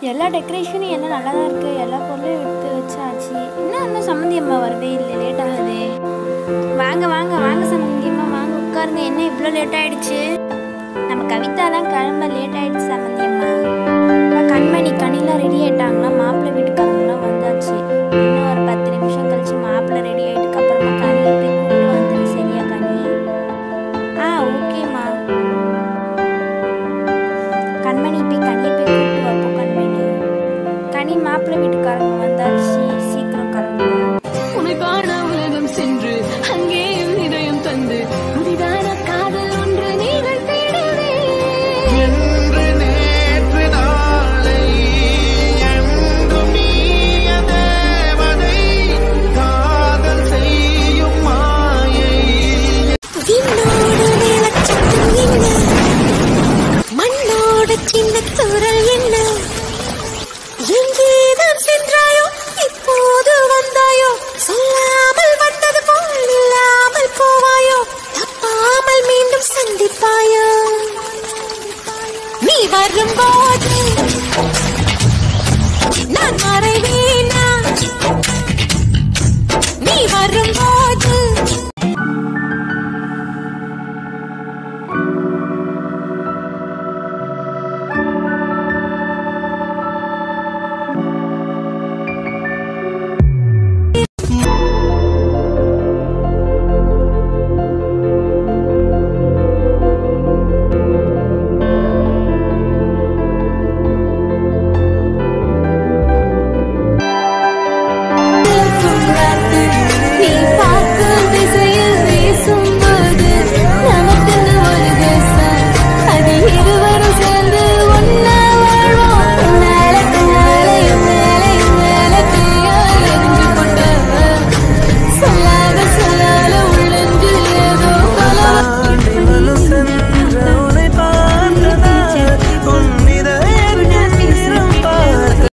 எல்லா டெக்கரேஷனும் எல்லாம் நல்லா தான் இருக்குது எல்லா பொருளையும் எடுத்து வச்சாச்சு இன்னும் இன்னும் சம்மந்தி அம்மா வரவே இல்லை லேட் ஆகுது வாங்க வாங்க வாங்க சம்மந்தி அம்மா வாங்க உட்காருங்க என்ன இவ்வளோ லேட் ஆயிடுச்சு நம்ம கவிதாலாம் கிளம்ப லேட் ஆயிடுச்சு சம்மந்தி அம்மா அப்புறம் கண்மணி கனிலாம் ரெடி ஆயிட்டாங்களா மாப்பிள்ளை வீட்டுக்காரங்க